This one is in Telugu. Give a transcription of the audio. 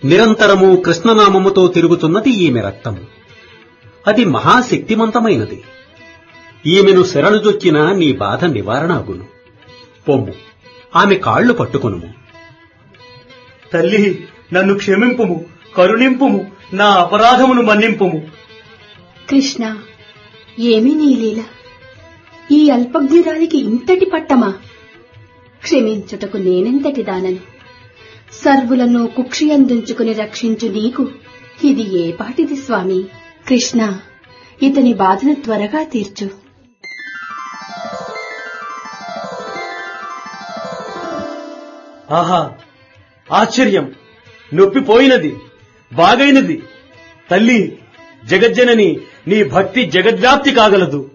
నిరంతరము కృష్ణనామముతో తిరుగుతున్నది ఈమె రక్తము అది మహాశక్తిమంతమైనది ఈమెను శరణుజొచ్చిన నీ బాధ నివారణాగును పొమ్ము ఆమె కాళ్లు పట్టుకొనుము తల్లి నన్ను క్షమింపుము కరుణింపుము నా అపరాధమును మన్నింపుము కృష్ణ ఏమి నీ లీల ఈ అల్పజ్ఞురాలికి ఇంతటి పట్టమా క్షమించుటకు నేనెంతటి దానను సర్వులను కుక్షియందుంచుకుని రక్షించు నీకు ఇది ఏ పాటిది స్వామి కృష్ణ ఇతని బాధను త్వరగా తీర్చు ఆహా ఆశ్చర్యం నొప్పి పోయినది బాగైనది తల్లి జగజ్జనని నీ భక్తి జగద్వ్యాప్తి కాగలదు